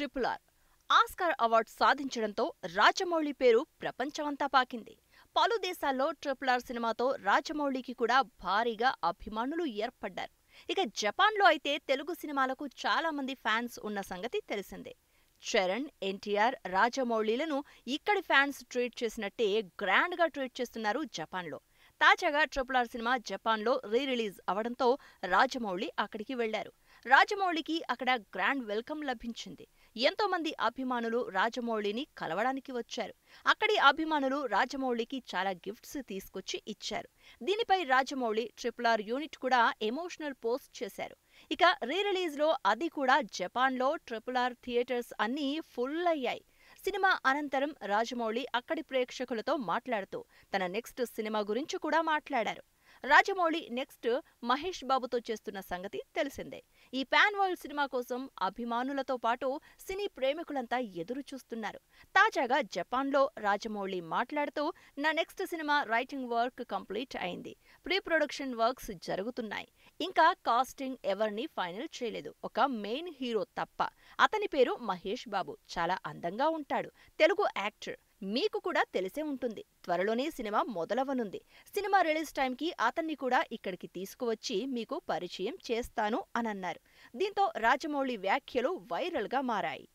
triple R Oscar award సాధించడంతో రాజమౌళి పేరు ప్రపంచమంతా పాకింది పలు దేశాల్లో ట్రిపుల్ ఆర్ సినిమాతో రాజమౌళికి కూడా భారీగా అభిమానులు ఏర్పడ్డారు ఇక జపాన్లో అయితే తెలుగు సినిమాలకు చాలా మంది ఫ్యాన్స్ ఉన్న సంగతి తెలిసిందే చరణ్ ఎన్టీఆర్ రాజమౌళిలను ఇక్కడి ఫ్యాన్స్ ట్రీట్ చేసినట్టే గ్రాండ్గా ట్రీట్ చేస్తున్నారు జపాన్లో తాజాగా ట్రిపుల్ ఆర్ సినిమా జపాన్లో రీ రిలీజ్ అవడంతో రాజమౌళి అక్కడికి వెళ్లారు రాజమౌళికి అక్కడ గ్రాండ్ వెల్కమ్ లభించింది ఎంతో మంది అభిమానులు రాజమౌళిని కలవడానికి వచ్చారు అక్కడి అభిమానులు రాజమౌళికి చాలా గిఫ్ట్స్ తీసుకొచ్చి ఇచ్చారు దీనిపై రాజమౌళి ట్రిపుల్ ఆర్ యూనిట్ కూడా ఎమోషనల్ పోస్ట్ చేశారు ఇక రీ రిలీజ్ లో అది కూడా జపాన్లో ట్రిపుల్ ఆర్ థియేటర్స్ అన్నీ ఫుల్ అయ్యాయి సినిమా అనంతరం రాజమౌళి అక్కడి ప్రేక్షకులతో మాట్లాడుతూ తన నెక్స్ట్ సినిమా గురించి కూడా మాట్లాడారు రాజమౌళి నెక్స్ట్ మహేష్ బాబుతో చేస్తున్న సంగతి తెలిసిందే ఈ పాన్ వరల్డ్ సినిమా కోసం అభిమానులతో పాటు సినీ ప్రేమికులంతా ఎదురు చూస్తున్నారు తాజాగా జపాన్లో రాజమౌళి మాట్లాడుతూ నా నెక్స్ట్ సినిమా రైటింగ్ వర్క్ కంప్లీట్ అయింది ప్రీ ప్రొడక్షన్ వర్క్స్ జరుగుతున్నాయి ఇంకా కాస్టింగ్ ఎవరిని ఫైనల్ చేయలేదు ఒక మెయిన్ హీరో తప్ప అతని పేరు మహేష్ బాబు చాలా అందంగా ఉంటాడు తెలుగు యాక్టర్ మీకు కూడా తెలిసే ఉంటుంది త్వరలోనే సినిమా మొదలవనుంది సినిమా రిలీజ్ టైంకి అతన్ని కూడా ఇక్కడికి తీసుకువచ్చి మీకు పరిచయం చేస్తాను అనన్నారు దీంతో రాజమౌళి వ్యాఖ్యలు వైరల్గా మారాయి